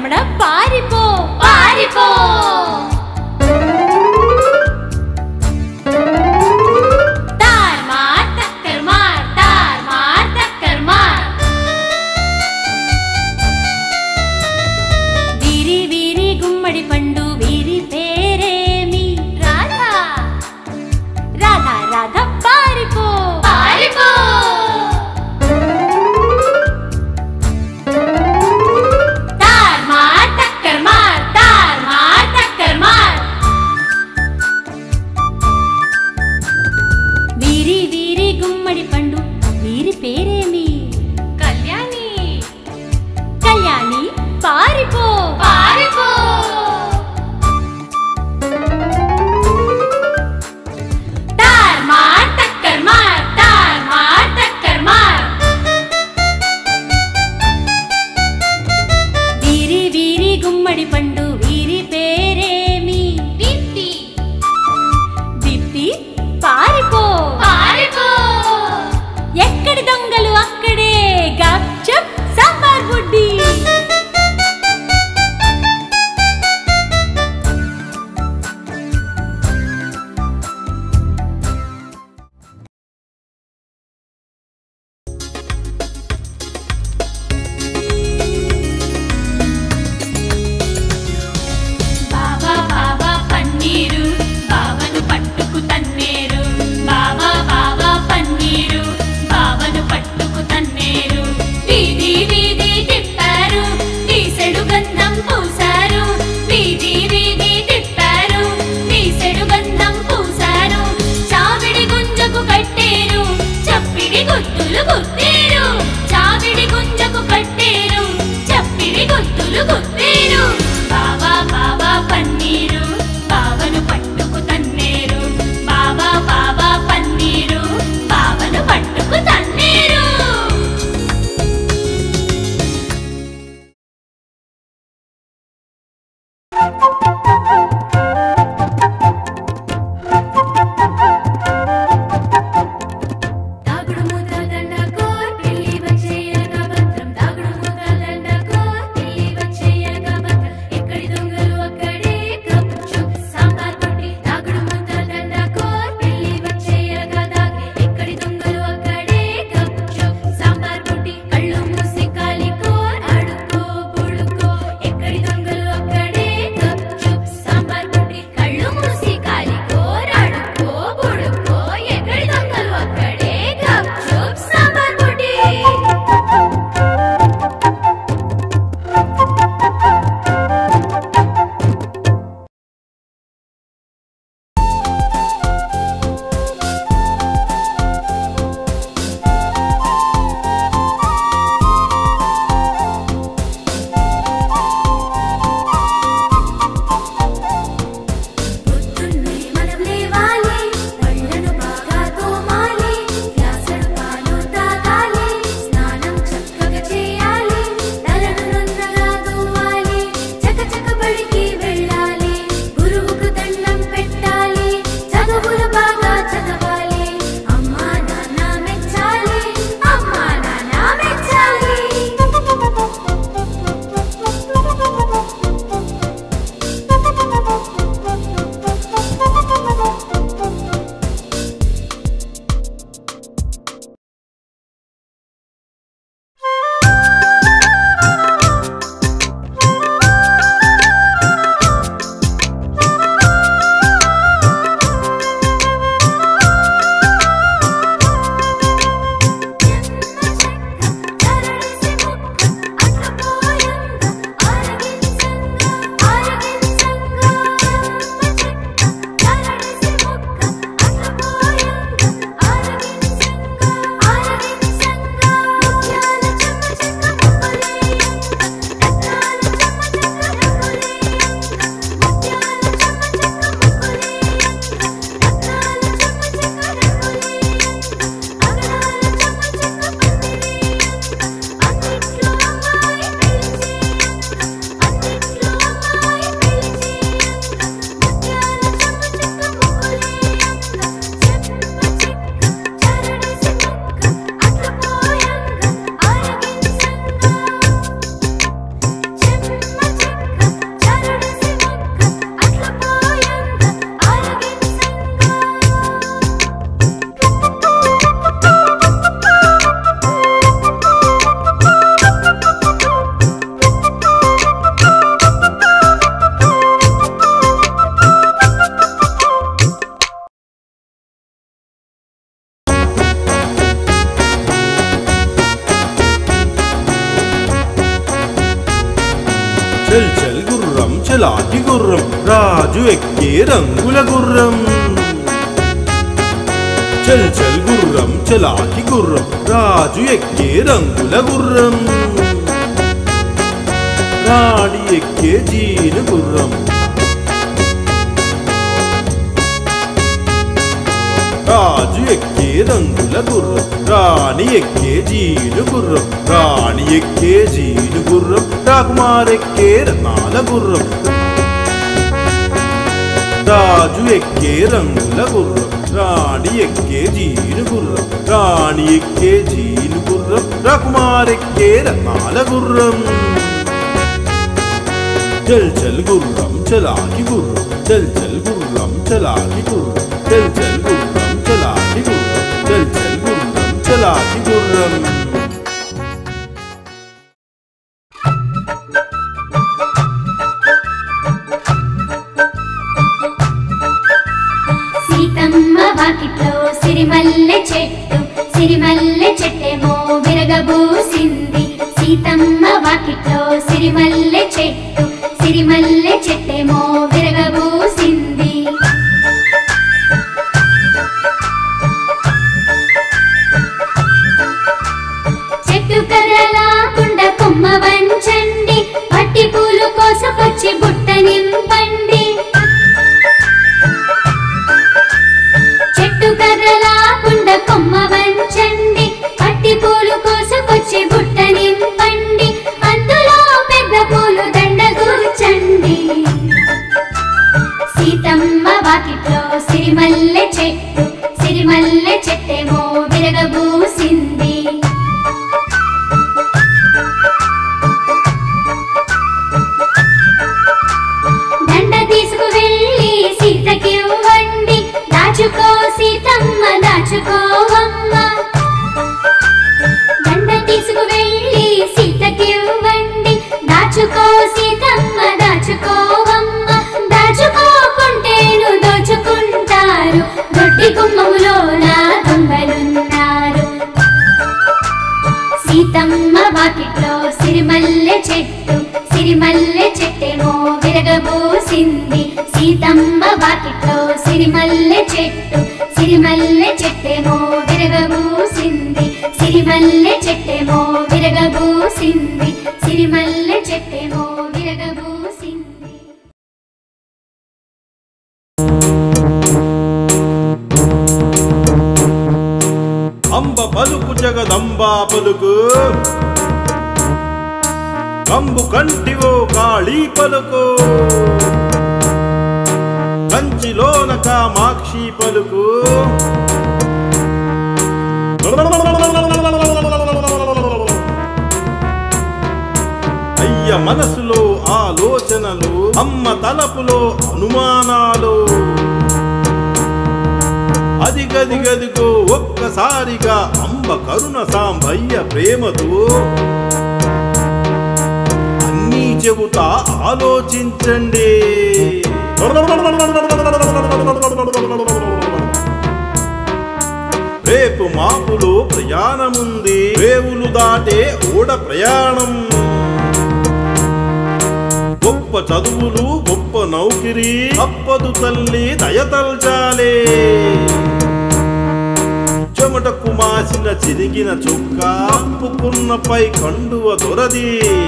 రమణ పారిపో పారిపో తార్ మార్ టక్కర్ మార్ తార్ మార్ టక్కర్ మార్ వీరి వీరి గుమ్మడి పండు వీరి పేరేమి రాధా రాధా రాధా పారిపో పారిపో తార్ మార్ టక్కర్ చల్ చల్ గుర్రం చలాకి గుర్రం రాజు ఎక్కే రంగుల గుర్రం చల్ చల్ గుర్రం చలాకి గుర్రం రాజు ఎక్కే రంగుల గుర్రం రాణి ఎక్కే జీను గుర్రం రాజు ఎక్కే రంగుల గుర్రం రాణి ఎక్కే జీను గుర్రం రాణి ఎక్కే జీను గుర్రం రాకుమారెక్కే రత్నాల గుర్రం రాజు ఎక్కే రంగుల గుర్రం రాణి ఎక్కే జీను గుర్రం రాణి ఎక్కే జీను గుర్రం రాకుమారెక్కే రత్నాల గుర్రం చల్ చల్ గుర్రం చలాకి గుర్రం చల్ చల్ గుర్రం చలాకి గుర్రం చల్ చల్ గుర్రం చలాకి గుర్రం చల్ చల్ గుర్రం చలాకి గుర్రం సీతమ్మ వాకిట్లో సిరిమల్లె చెట్టు సిరిమల్లె చెట్టేమో విరగబూసింది సీతమ్మ వాకిట్లో సిరిమల్లె చెట్టు సిరిమల్లె చెట్టేమో విరగబూసింది చెట్టు కర్రలాకుండా కొమ్మ వంచండి పట్టి పూలు కోసకొచ్చి బుట్ట నింపండి చెట్టు కర్రలాకుండా కొమ్మ వంచండి పట్టి పూలు కోసకొచ్చి బుట్ట నింపండి అందులో పెద్ద పూలు దండగూర్చండి సీతమ్మ వాకిట్లో సిరిమల్లె చెట్టు సిరిమల్లె చెట్టేమో విరగబూసింది దండ తీసుకు వెళ్ళి సీతకి ఇవ్వండి దాచుకో సీతమ్మ దాచుకోవమ్మ దండ తీసుకు వెళ్ళి సీతకి ఇవ్వండి దాచుకో సీతమ్మ దాచుకోవమ్మ దాచుకోకుంటేను దోచుకుంటారు దొడ్డి గుమ్మములో నా దొంగలున్నారు సీతమ్మ వాకిట్లో సిరిమల్లె చెట్టు సిరిమల్లె చెట్టేమో విరగబూసింది సీతమ్మ వాకిట్లో సిరిమల్లె చెట్టు సిరిమల్లె చెట్టేమో విరగబూసింది సిరిమల్లె చెట్టేమో విరగబూసింది సిరిమల్లె చెట్టేమో విరగబూసింది అంబ పలుకు జగదంబా పలుకు కంబు కంటివో కాళీ పలుకు కంచిలోన కామాక్షి పలుకు అయ్య మనసులో ఆలోచనలు అమ్మ తలపులో అనుమానాలు అదిగదిగదిగో ఒక్కసారిగా అంబ కరుణ సాంబయ్య ప్రేమతో అన్నీ చెబుతా ఆలోచించండి రేపు మాపులో ప్రయాణముంది రేవులు దాటే ఓడ ప్రయాణం గొప్ప చదువులు గొప్ప నౌకిరి తప్పదు తల్లి దయతల్చాలే చెమటకు మాసిన చిరిగిన చుక్క అప్పుకున్నపై కండువ దొరది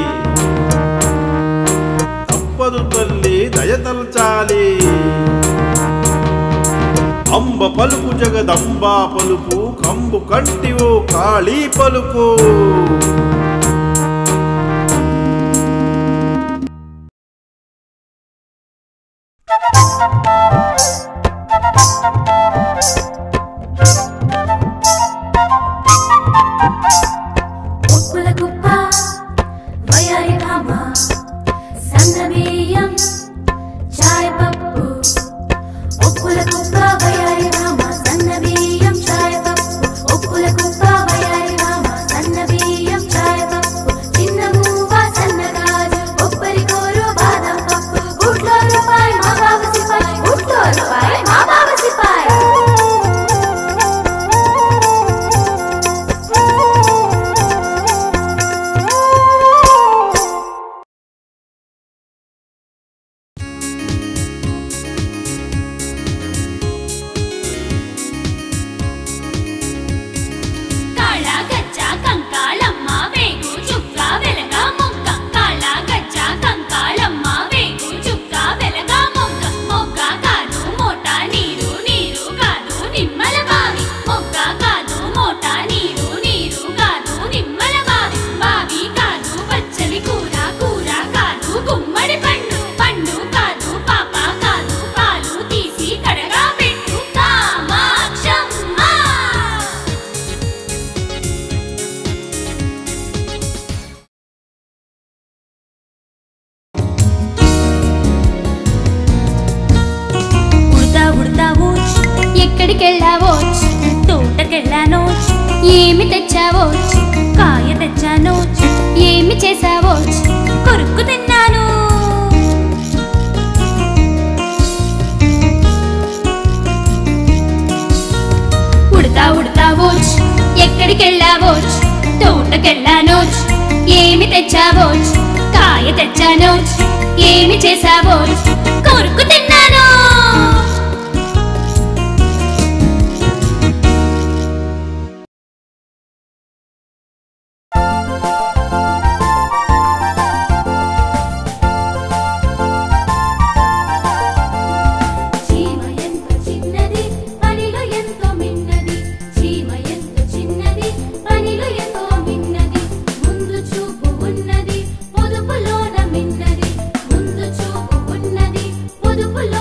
తప్పదు తల్లి దయతల్చాలి అంబ పలుకు జగదంబా పలుకు కంబు కంటివో కాళీ పలుకు ఉప్పుల కుప్ప వయారి భామ సన్నబియ్యం చాయ్ పప్పు ఉప్పుల కుప్ప వయారి భామ సన్నబియ్యం చాయ్ పప్పు ఉప్పుల కుప్ప వయారి భామ సన్నబియ్యం ఎక్కడికెళ్ళానో ఏమి తెచ్చావో కాయ తెచ్చానో ఏమి చేసావో కొరుక్కు తిన్నాను ఉడతా ఉడతావో ఎక్కడికెళ్ళావో తోటకెళ్ళానో ఏమి తెచ్చావో కాయ తెచ్చానో ఏమి చేసావో కొరుక్కు తిన్నాను చీమ ఎంత చిన్నది పనిలో ఎంతో మిన్నది చీమ ఎంత చిన్నది పనిలో ఎంతో మిన్నది ముందు చూపు ఉన్నది పొదుపులోన మిన్నది ముందు చూపు ఉన్నది పొదుపులో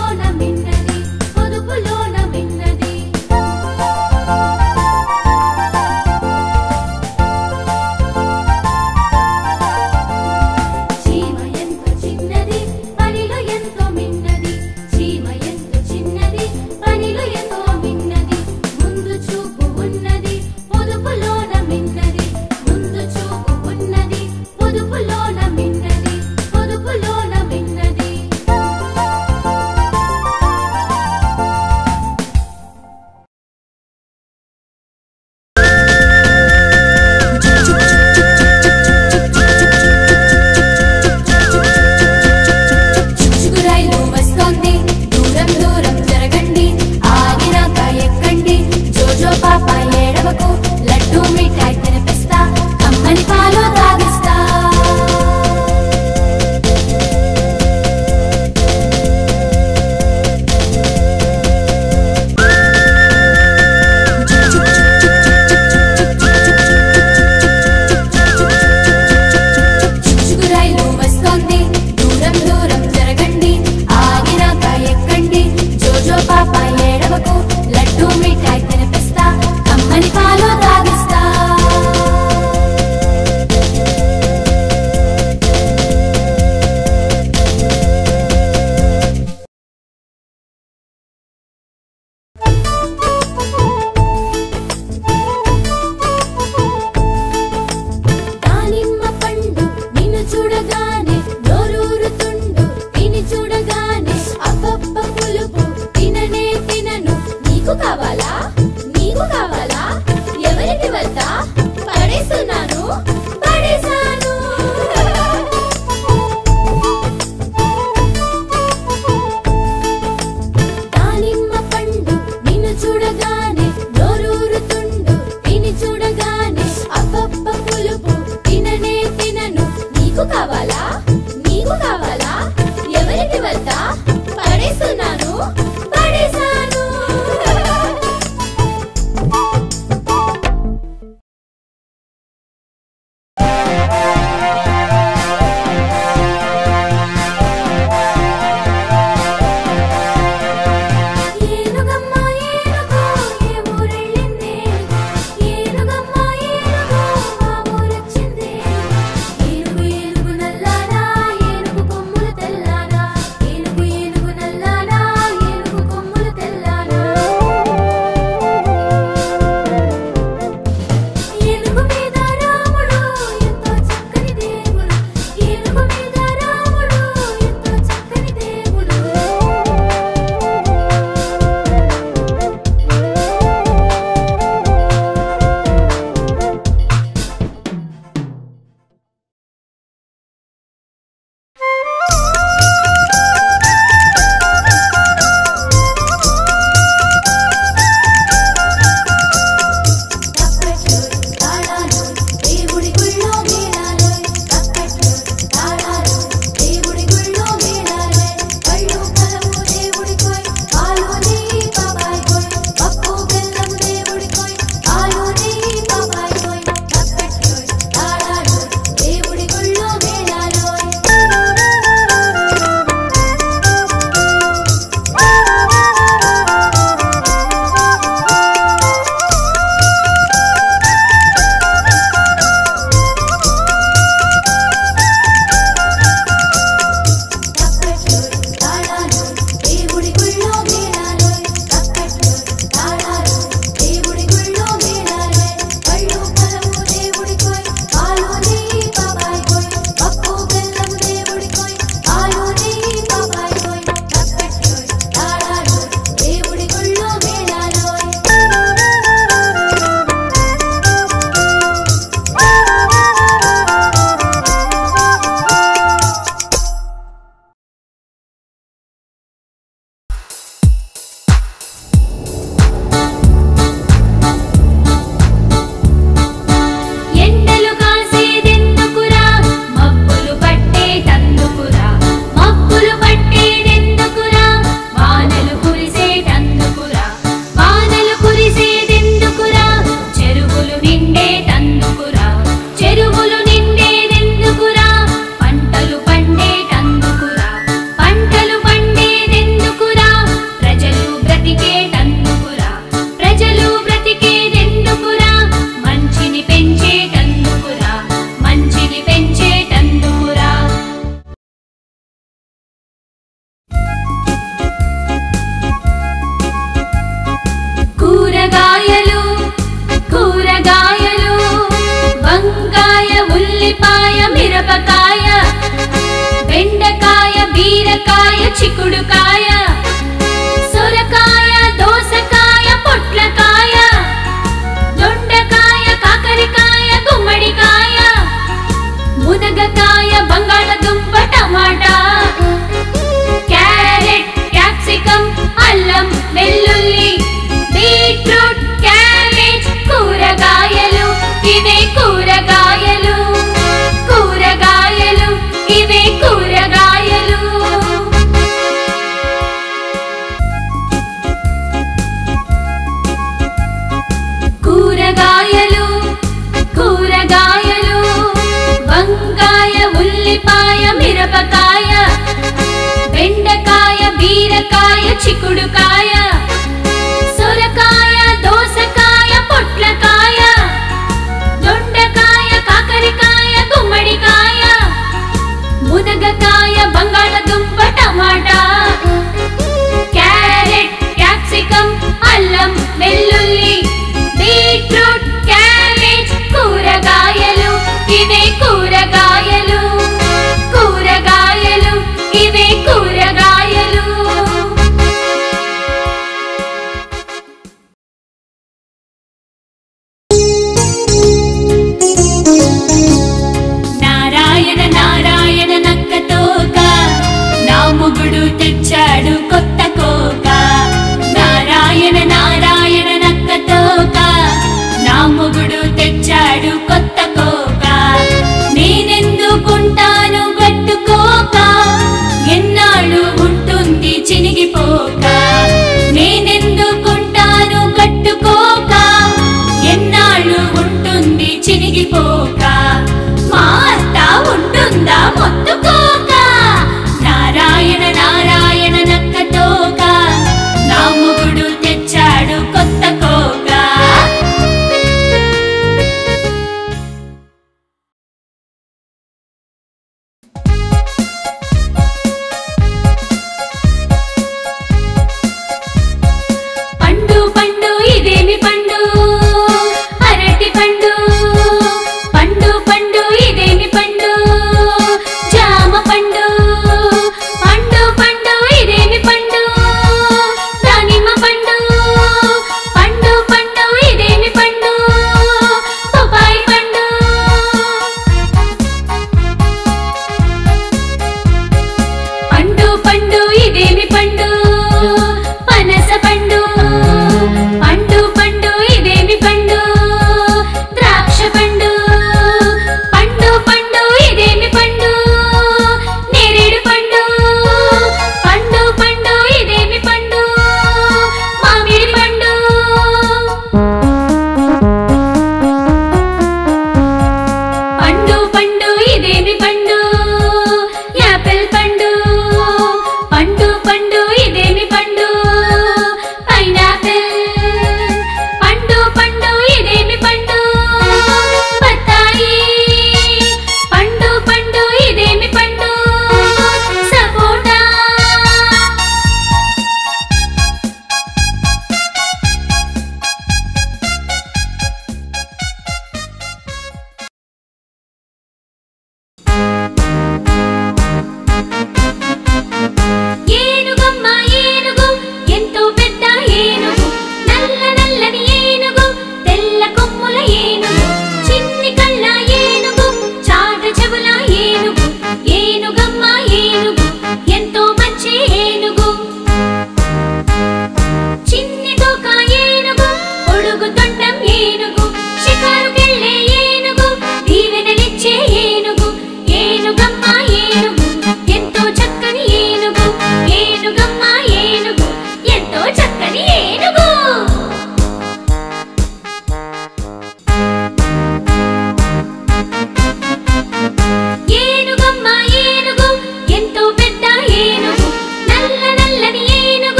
పుడపకాయ బెండకాయ బీరకాయ చిక్కుడుకాయ సొరకాయ దోసకాయ పొట్లకాయ దొండకాయ కాకరకాయ గుమ్మడికాయ మునగకాయ బంగాళదుంప టమాటా క్యారెట్ క్యాప్సికం అల్లం వెల్లుల్లి బీట్రూట్ క్యాబేజ్ కూరగాయలు ఇవే కూరగాయలు కూరగాయలు ఇవే కూరగాయలు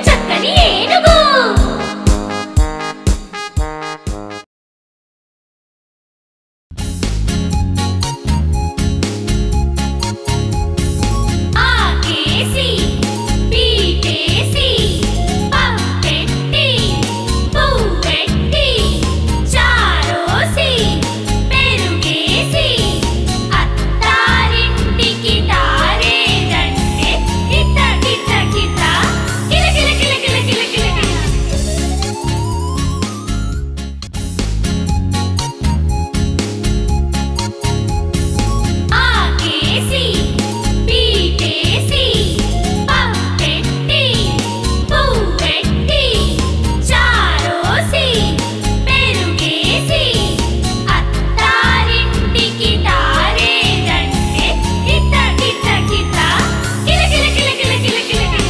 చక్కని ఏనుగు ఆకేసి పీటేసి పప్పెట్టి పువ్వెట్టి చారోసి పెరుగేసి అత్తారింటికి తారేదంటే కిత కిత కిత కిల కిల కిల కిల కిల కిల కిల ఆకేసి పీటేసి పప్పెట్టి పువ్వెట్టి చారోసి పెరుగేసి అత్తారింటికి తారేదంటే కిత కిత కిత కిల కిల కిల కిల కిల కిల కిల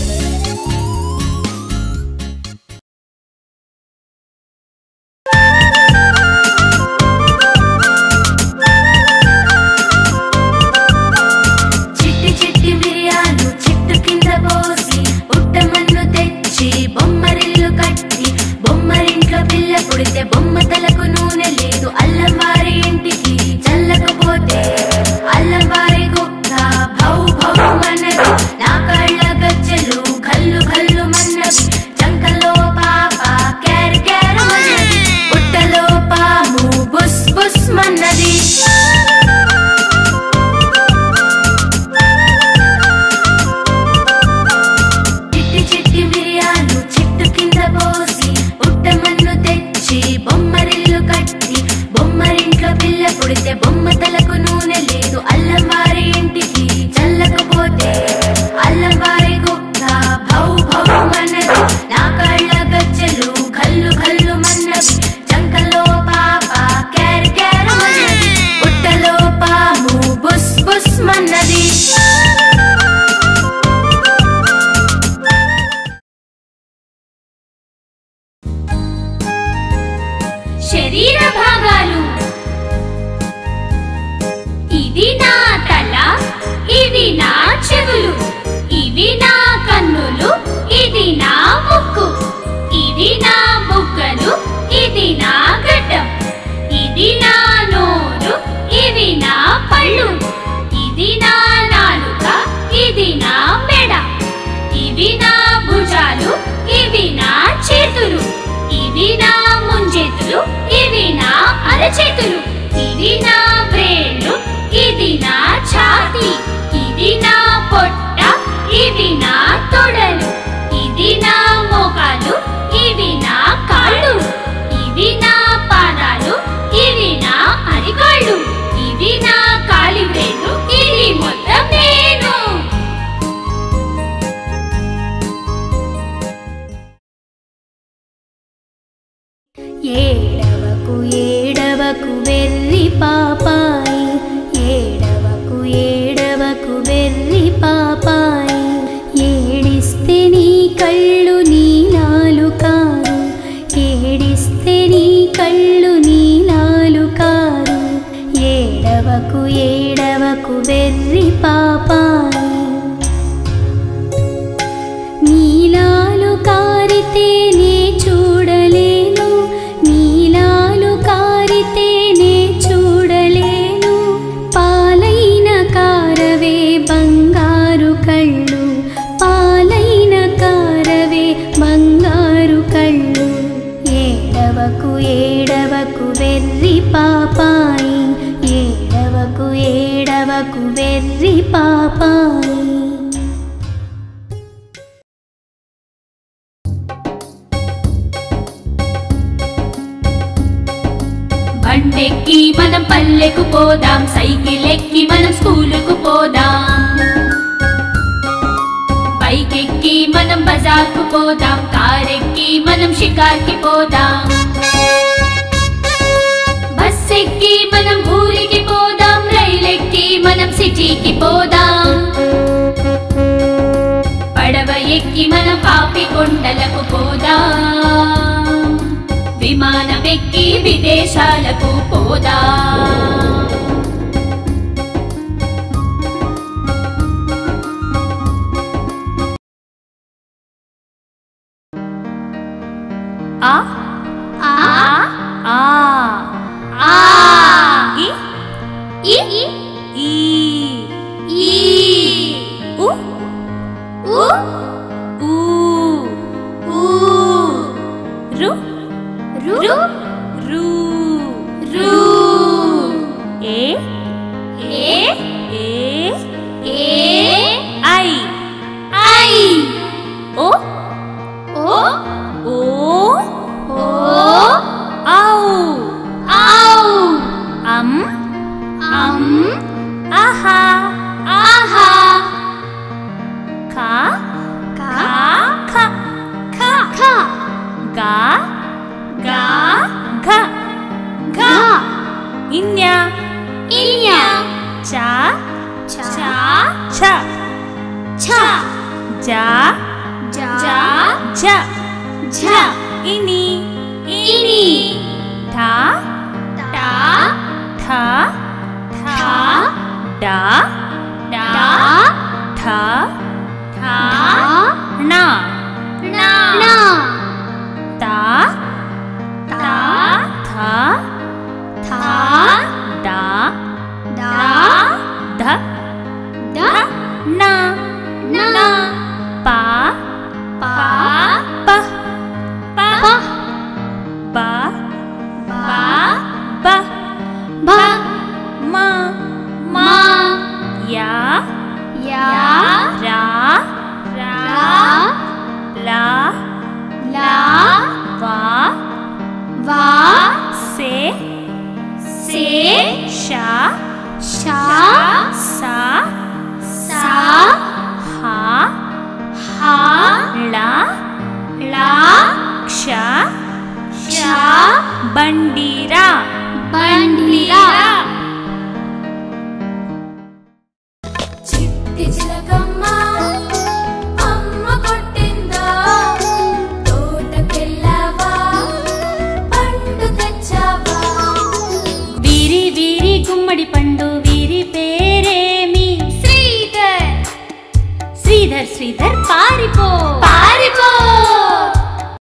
చిట్టి చిట్టి మిరియాలు చెట్టు కింద పోసి ఉట్టమన్ను తెచ్చి బొమ్మరిల్లు కట్టి బొమ్మరింట్లో పిల్ల పుడితే బొమ్మ తలకు నూనె లేదు అల్లం వారి ఇంటికి చల్లకపోతే అల్లం వారి కుక్క భౌ భౌ మన్నది నా కళ్ళ గజ్జలు కల్లు కల్లు మన్నవి చంకలో పాప క్యార్ క్యార్ మన్నది పుట్టలో పాము బుస్ బుస్ మన్నది చిట్టి చిట్టి మిరియాలు చెట్టు కింద పోసి ఉట్టమన్ను తెచ్చి బొమ్మరిల్లు కట్టి బొమ్మరింట్లో పిల్ల పుడితే బొమ్మ తలకు నూనె లేదు అల్లం వారి ఇంటికి చల్లకపోతే అల్లం వారి కుక్క భౌ భౌ మన్నది నా కళ్ళ గజ్జలు కల్లు కల్లు మన్నవి చంకలో పాప క్యార్ క్యార్ మన్నది పుట్టలో పాము బుస్ బుస్ మన్నది శరీర భాగాలు ఇది నా తల ఇది నా చెవులు ఇవి నా కన్నులు ఇది నా ముక్కు ఇది నా బుగ్గలు ఇది నా గడ్డం ఇది నా నోరు ఇవి నా పళ్ళు ఇది నా నాలుక ఇది నా మెడ ఇవి నా భుజాలు ఇవి నా చేతులు ఇవి నా ముంజేతులు ఇవి నా అరచేతులు ఇవి నా వ్రేళ్ళు ఇది నా ఛాతీ ఇది నా పొట్ట ఇవి నా తొడలు ఇది నా మోకాలు ఇవి నా కాళ్ళు ఇవి నా పాదాలు ఇవి నా అరికాళ్ళు ఇవి నా కాలి వ్రేళ్ళు ఇది మొత్తం నేను ఏడవకు ఏడవకు వెర్రి పాపాయి ఏడవకు ఏడవకు వెర్రి పాపాయి ఏడిస్తే నీ కళ్ళు నీలాలు కారు ఏడిస్తే నీ కళ్ళు నీలాలు కారు ఏడవకు ఏడవకు వెర్రి పాపాయి నీలాలు కారితేనే చూడలేను నీలాలు కారితేనే చూడలేను పాలైన కారవే బంగారు కళ్ళు పాలైన కారవే బంగారు కళ్ళు ఏడవకు ఏడవకు వెర్రి పాపాయి ఏడవకు ఏడవకు వెర్రి పాపాయి బండెక్కి మనం పల్లెకు పోదాం సైకిల్ ఎక్కి మనం స్కూలుకు పోదాం బైక్ ఎక్కి మనం బజార్కు పోదాం కార్ ఎక్కి మనం షికార్కి పోదాం బస్ ఎక్కి మనం ఊరికి పోదాం రైలు ఎక్కి మనం సిటీకి పోదాం పడవ ఎక్కి మనం పాపి కొండలకు పోదాం విమానం ఎక్కి విదేశాలకు పోదాం జా జా జ ఝ ఇని ఇని ఠా టా ఠా ఠా డా డా ఠా ఠా నా నా నా తా తా థా థా డా దా ధ ద నా నా పా పా ప ప బా బా బ బ మా మా యా యా రా రా లా లా వా వా సే సే షా షా సా సా హా హా లా లా క్ష షా బండిరా బండిరా చిట్టి చిలకమ్మ అమ్మ కొట్టిందా తోటకెళ్ళావా పండు తెచ్చావా వీరి వీరి గుమ్మడి పండు వీరి పేరేమి శ్రీధర్ శ్రీధర్ శ్రీధర్ పారిపో పారిపో